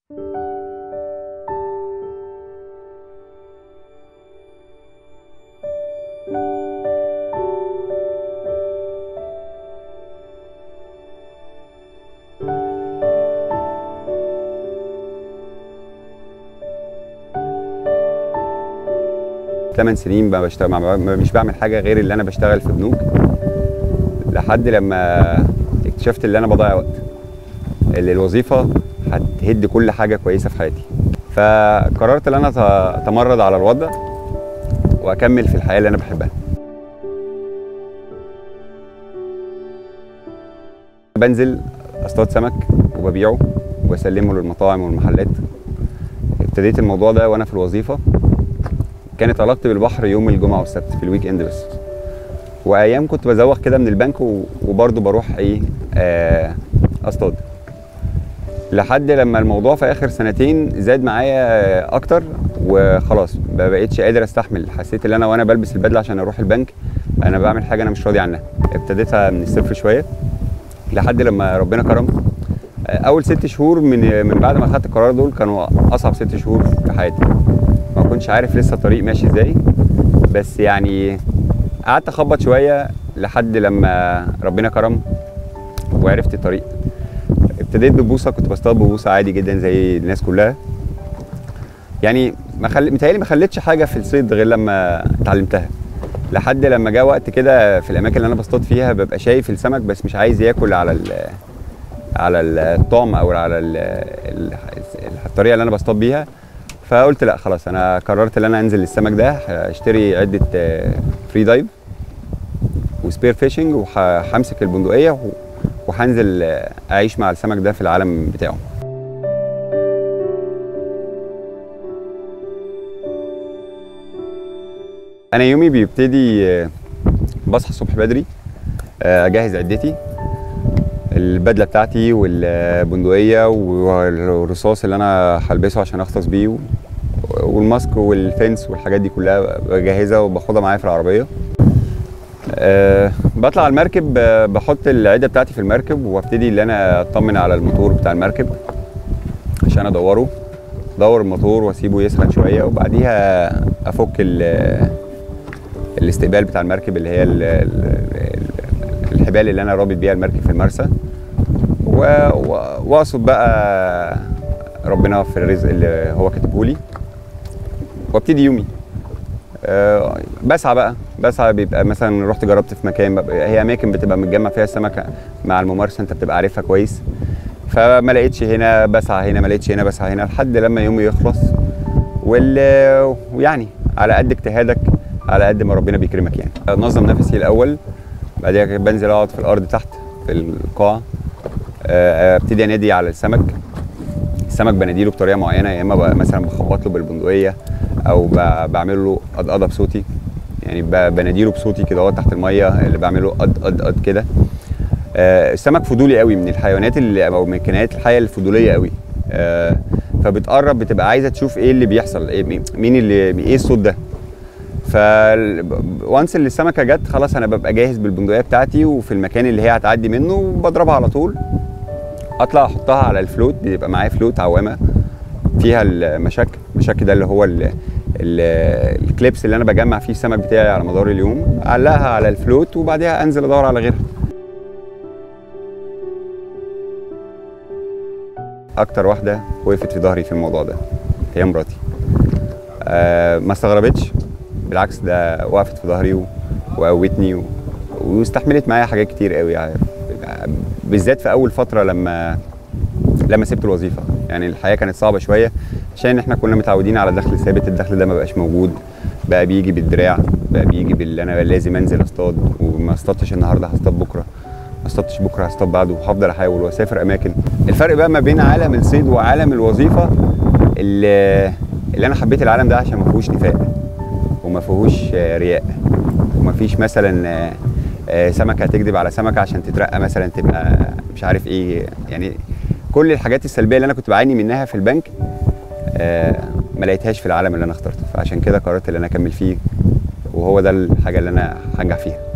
ثمان سنين ما بشتغل ما ما- مش بعمل حاجه غير اللي انا بشتغل في بنوك لحد لما اكتشفت ان انا بضيع وقت اللي الوظيفه هتهد كل حاجه كويسه في حياتي فقررت ان انا أت- اتمرد على الوضع واكمل في الحياه اللي انا بحبها بنزل اصطاد سمك وببيعه وبسلمه للمطاعم والمحلات ابتديت الموضوع ده وانا في الوظيفه كانت علاقتي بالبحر يوم الجمعه والسبت في الويك اند بس وايام كنت بزوغ كده من البنك و- وبرضه بروح ايه آه اصطاد لحد لما الموضوع في اخر سنتين زاد معايا اكتر وخلاص ما بقتش قادر استحمل حسيت ان انا وانا بلبس البدله عشان اروح البنك انا بعمل حاجه انا مش راضي عنها ابتديتها من الصفر شويه لحد لما ربنا كرم اول ست شهور من من بعد ما خدت القرار دول كانوا اصعب ست شهور في حياتي ما كنتش عارف لسه الطريق ماشي ازاي بس يعني قعدت اخبط شويه لحد لما ربنا كرم وعرفت الطريق ابتديت ببوصه كنت بصطاد ببوصه عادي جدا زي الناس كلها يعني ما خل... متهيألي ما خليتش حاجه في الصيد غير لما اتعلمتها لحد لما جه وقت كده في الاماكن اللي انا بصطاد فيها ببقى شايف السمك بس مش عايز ياكل على ال... على الطعم او على ال... ال... الطريقه اللي انا بصطاد بيها فقلت لا خلاص انا قررت ان انا انزل السمك ده اشتري عده فري دايف وسبير فيشنج وهمسك البندقيه و- وهنزل آه، اعيش مع السمك ده في العالم بتاعه انا يومي بيبتدي آه، بصحى الصبح بدري آه، اجهز عدتي البدله بتاعتي والبندقيه والرصاص اللي انا هلبسه عشان اغطس بيه و- والماسك والفنس والحاجات دي كلها بجهزها وباخدها معايا في العربيه أه بطلع على المركب آه، بحط العده بتاعتي في المركب وابتدي ان انا اطمن على الموتور بتاع المركب عشان ادوره ادور الموتور واسيبه يسخن شويه وبعديها افك ال- الاستقبال بتاع المركب اللي هي ال- ال- ال- الحبال اللي انا رابط بيها المركب في المرسى و- و- واقصد بقى ربنا في الرزق اللي هو كاتبه لي وابتدي يومي آه، بسعى بقى بسعى بيبقى مثلا رحت جربت في مكان بقى- هي اماكن بتبقى متجمع فيها السمكه مع الممارسه انت بتبقى عارفها كويس فما لقيتش هنا بسعى هنا ما لقيتش هنا بسعى هنا لحد لما يومي يخلص وال ويعني على قد اجتهادك على قد ما ربنا بيكرمك يعني انظم نفسي الاول بعدها كده بنزل اقعد في الارض تحت في القاع آه، ابتدي انادي على السمك السمك بناديله بطريقه معينه يا اما بقى مثلا بخبط له بالبندقيه او ب- بعمل له قضقضه بصوتي يعني ب- بناديله بصوتي كده هو تحت الميه اللي بعمله قد قد قد كده آه، السمك فضولي قوي من الحيوانات اللي او من الكائنات الحيه الفضوليه قوي آه، فبتقرب بتبقى عايزه تشوف ايه اللي بيحصل إيه مين اللي ايه الصوت ده ف وانس اللي السمكه جت خلاص انا ببقى جاهز بالبندقيه بتاعتي وفي المكان اللي هي هتعدي منه وبضربها على طول اطلع احطها على الفلوت بيبقى معايا فلوت عوامه فيها المشك المشك ده اللي هو ال ال الكليبس اللي انا بجمع فيه السمك بتاعي على مدار اليوم اعلقها على الفلوت وبعديها انزل ادور على غيرها اكتر واحده وقفت في ظهري في الموضوع ده هي مراتي آه ما استغربتش بالعكس ده وقفت في ظهري و- وقوتني و... واستحملت معايا حاجات كتير قوي يعني بالذات في اول فتره لما لما سبت الوظيفه يعني الحياه كانت صعبه شويه عشان احنا كنا متعودين على دخل ثابت الدخل ده ما بقاش موجود بقى بيجي بالدراع بقى بيجي بال انا لازم انزل اصطاد وما اصطادتش النهارده هصطاد بكره ما اصطادتش بكره هصطاد بعده وهفضل احاول واسافر اماكن الفرق بقى ما بين عالم الصيد وعالم الوظيفه اللي, اللي انا حبيت العالم ده عشان ما فيهوش نفاق وما فيهوش آه، رياء وما فيش مثلا آه، آه، سمكه هتكذب على سمكه عشان تترقى مثلا تبقى مش عارف ايه يعني كل الحاجات السلبيه اللي انا كنت بعاني منها في البنك آه، ما لقيتهاش في العالم اللي انا اخترته فعشان كده قررت ان انا اكمل فيه وهو ده الحاجه اللي انا هنجح فيها